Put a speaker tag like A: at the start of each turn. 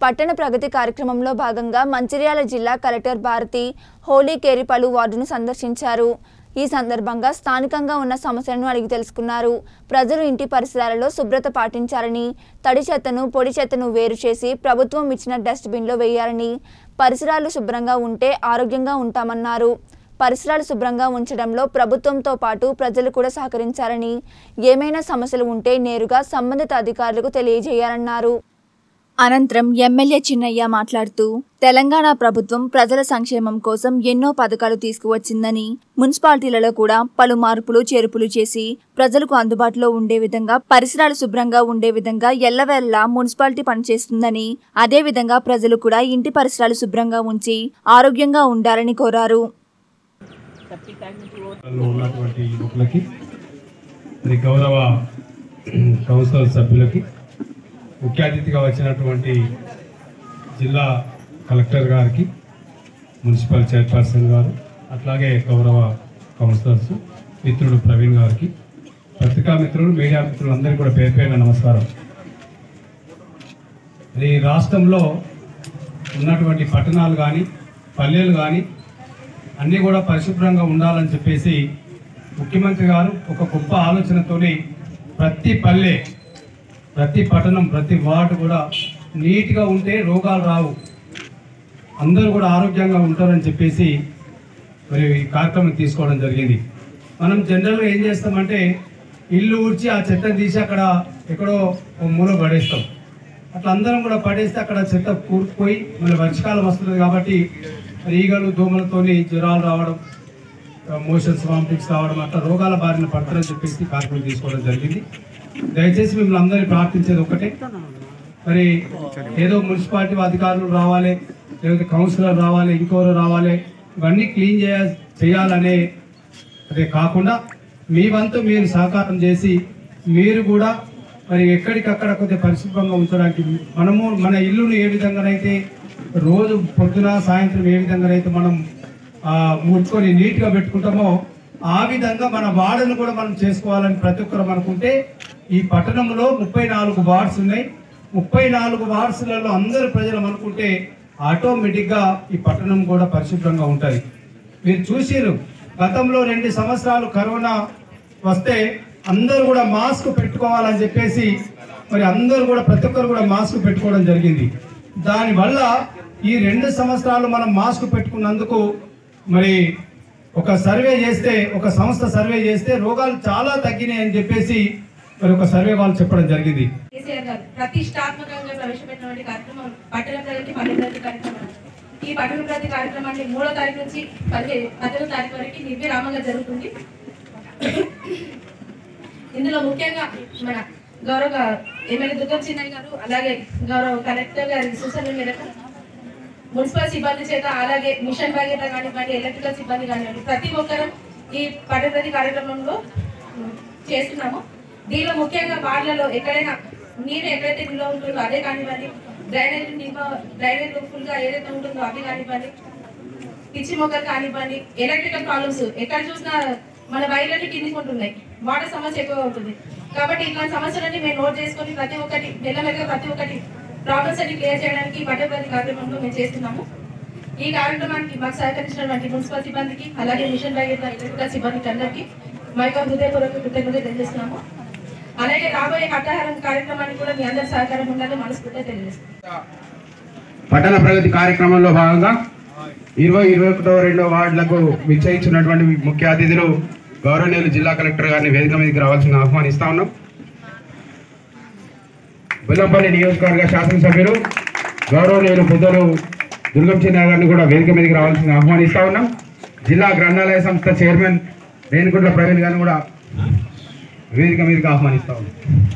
A: పట్టణ ప్రగతి కార్యక్రమంలో భాగంగా మంచిర్యాల జిల్లా కలెక్టర్ భారతి హోలీ కేరి పలు వార్డును సందర్శించారు ఈ సందర్భంగా స్థానికంగా ఉన్న సమస్యలను అడిగి తెలుసుకున్నారు ప్రజలు ఇంటి పరిసరాలలో శుభ్రత పాటించాలని తడి చెత్తను పొడి చెత్తను వేరు చేసి ప్రభుత్వం ఇచ్చిన డస్ట్బిన్లో వేయాలని పరిసరాలు శుభ్రంగా ఉంటే ఆరోగ్యంగా ఉంటామన్నారు పరిసరాలు శుభ్రంగా ఉంచడంలో ప్రభుత్వంతో పాటు ప్రజలు కూడా సహకరించాలని ఏమైనా సమస్యలు ఉంటే నేరుగా సంబంధిత అధికారులకు తెలియజేయాలన్నారు అనంతరం ఎమ్మెల్యే చిన్నయ్య మాట్లాడుతూ తెలంగాణ ప్రభుత్వం ప్రజల సంక్షేమం కోసం ఎన్నో పథకాలు తీసుకువచ్చిందని మున్సిపాలిటీలలో కూడా పలు మార్పులు చేర్పులు చేసి ప్రజలకు అందుబాటులో ఉండే విధంగా పరిసరాలు శుభ్రంగా ఉండే విధంగా ఎల్లవేళలా మున్సిపాలిటీ పనిచేస్తుందని అదే విధంగా ప్రజలు కూడా ఇంటి పరిసరాలు శుభ్రంగా ఉంచి ఆరోగ్యంగా ఉండాలని కోరారు
B: లో ఉన్నటువంటి యువకులకి మరి గౌరవ కౌన్సిల్ సభ్యులకి ముఖ్య అతిథిగా వచ్చినటువంటి జిల్లా కలెక్టర్ గారికి మున్సిపల్ చైర్పర్సన్ గారు అట్లాగే గౌరవ కౌన్సిలర్స్ మిత్రుడు ప్రవీణ్ గారికి పత్రికా మిత్రులు మీడియా మిత్రులు అందరికీ కూడా పేరు పేరున నమస్కారం మరి రాష్ట్రంలో ఉన్నటువంటి పట్టణాలు కానీ పల్లెలు కానీ అన్నీ కూడా పరిశుభ్రంగా ఉండాలని చెప్పేసి ముఖ్యమంత్రి గారు ఒక గొప్ప ఆలోచనతోని ప్రతి పల్లె ప్రతి పట్టణం ప్రతి వార్డు కూడా నీట్గా ఉంటే రోగాలు రావు అందరూ కూడా ఆరోగ్యంగా ఉంటారని చెప్పేసి మరి ఈ కార్యక్రమం తీసుకోవడం జరిగింది మనం జనరల్గా ఏం చేస్తామంటే ఇల్లు ఊడ్చి ఆ చెత్తను తీసి అక్కడ ఎక్కడో ఓ మూల పడేస్తాం అట్లా అందరం కూడా పడేస్తే అక్కడ చెత్త కూరుకుపోయి మళ్ళీ వర్షకాలం వస్తుంది కాబట్టి మరి ఈగలు దోమలతోని జ్వరాలు రావడం మోషన్స్ వామిటింగ్స్ రావడం అట్లా రోగాల బారిన పడతారని చెప్పేసి కార్యక్రమం తీసుకోవడం జరిగింది దయచేసి మిమ్మల్ని అందరినీ ప్రార్థించేది ఒకటే మరి ఏదో మున్సిపాలిటీ అధికారులు రావాలి లేకపోతే కౌన్సిలర్ రావాలి ఇంకోరు రావాలి ఇవన్నీ క్లీన్ చేయ చేయాలనే అదే కాకుండా మీ వంతు మీరు సహకారం చేసి మీరు కూడా మరి ఎక్కడికక్కడ కొద్దిగా పరిశుభ్రంగా ఉంచడానికి మనము మన ఇల్లును ఏ విధంగానైతే రోజు పొద్దున సాయంత్రం ఏ విధంగానైతే మనం ఆ, ముట్టుకొని నీట్గా పెట్టుకుంటామో ఆ విధంగా మన వార్డును కూడా మనం చేసుకోవాలని ప్రతి ఒక్కరు అనుకుంటే ఈ పట్టణంలో ముప్పై నాలుగు వార్డ్స్ ఉన్నాయి ముప్పై నాలుగు వార్డ్స్లలో అందరు ప్రజలు అనుకుంటే ఆటోమేటిక్గా ఈ పట్టణం కూడా పరిశుభ్రంగా ఉంటుంది మీరు చూసిరు గతంలో రెండు సంవత్సరాలు కరోనా వస్తే అందరూ కూడా మాస్క్ పెట్టుకోవాలని చెప్పేసి మరి అందరూ కూడా ప్రతి ఒక్కరు కూడా మాస్క్ పెట్టుకోవడం జరిగింది దానివల్ల ఈ రెండు సంవత్సరాలు మనం మాస్క్ పెట్టుకున్నందుకు మరి ఒక సర్వే చేస్తే ఒక సంస్థ సర్వే చేస్తే రోగాలు చాలా తగ్గినాయి అని చెప్పేసి మరి ఒక సర్వే వాళ్ళు చెప్పడం జరిగింది
C: కేసీఆర్ గారు ప్రతిష్టాత్మకంగా ప్రవేశపెట్టినటువంటి కార్యక్రమం పట్టణ ప్రగతి పల్లె ప్రగతి కార్యక్రమం ఈ పట్టణ ప్రగతి కార్యక్రమాన్ని మూడో తారీఖు నుంచి పదిహేను పద్దెనిమిదో తారీఖు వరకు నిర్విరామంగా జరుగుతుంది ఇందులో ముఖ్యంగా మన గౌరవ ఎమ్మెల్యే దుర్గం చిన్నయ్య గారు అలాగే గౌరవ కలెక్టర్ గారి సూచనల మేరకు మున్సిపల్ సిబ్బంది చేత అలాగే మిషన్ బాధ్యత కానివ్వండి ఎలక్ట్రికల్ సిబ్బంది కానివ్వండి ప్రతి ఒక్కరూ ఈ పట్టప్రతి కార్యక్రమంలో ఉమ్, చేస్తున్నాము దీనిలో ముఖ్యంగా వార్డులలో ఎక్కడైనా నీరు ఎక్కడైతే నిల్వ ఉంటుందో అదే కానివ్వండి డ్రైనేజ్ నిల్వ డ్రైనేజ్ ఫుల్ గా ఏదైతే ఉంటుందో అవి కానివ్వండి పిచ్చి మొక్కలు కానివ్వండి ఎలక్ట్రికల్ ప్రాబ్లమ్స్ ఎక్కడ చూసినా మన వైర్లన్నీ కిందికుంటున్నాయి వాటర్ సమస్య ఎక్కువ ఉంటుంది కాబట్టి ఇట్లాంటి సమస్యలన్నీ మేము నోట్ చేసుకొని ప్రతి ఒక్కటి మెల్లమెల్లగా ప్రతి ఒక్కటి ప్రాబ్లమ్స్ అన్ని క్లియర్ చేయడానికి పట్టప్రతి కార్యక్రమంలో మేము చేస్తున్నాము ఈ కార్యక్రమానికి మాకు సహకరించినటువంటి మున్సిపల్ సిబ్బందికి అలాగే మిషన్ భగీరథ ఎలక్ట్రికల్ సిబ్బందికి అందరికీ మా యొక్క హృదయపూర్వక కృతజ్ఞతలు తెలియజేస్తున్నాము అలాగే రాబోయే హట్టాహారం కార్యక్రమానికి కూడా మీ అందరి సహకారం ఉండాలని మనస్ఫూర్తిగా తెలియజేస్తున్నాము
D: పట్టణ ప్రగతి కార్యక్రమంలో భాగంగా ఇరవై ఇరవై ఒకటో రెండో వార్డులకు విచ్చేయించినటువంటి ముఖ్య అతిథులు గౌరవనీయులు జిల్లా కలెక్టర్ గారిని వేదిక మీదకి రావాల్సిన ఆహ్వానిస్తా ఉన్నాం బెల్లంపల్లి నియోజకవర్గ శాసనసభ్యులు గౌరవనీయులు పెద్దలు దుర్గం చిన్న గారిని కూడా వేదిక మీదకి రావాల్సిన ఆహ్వానిస్తా ఉన్నాం జిల్లా గ్రంథాలయ సంస్థ చైర్మన్ రేణుగుంట్ల ప్రవీణ్ గారిని కూడా వేదిక మీదకి ఆహ్వానిస్తా ఉన్నాం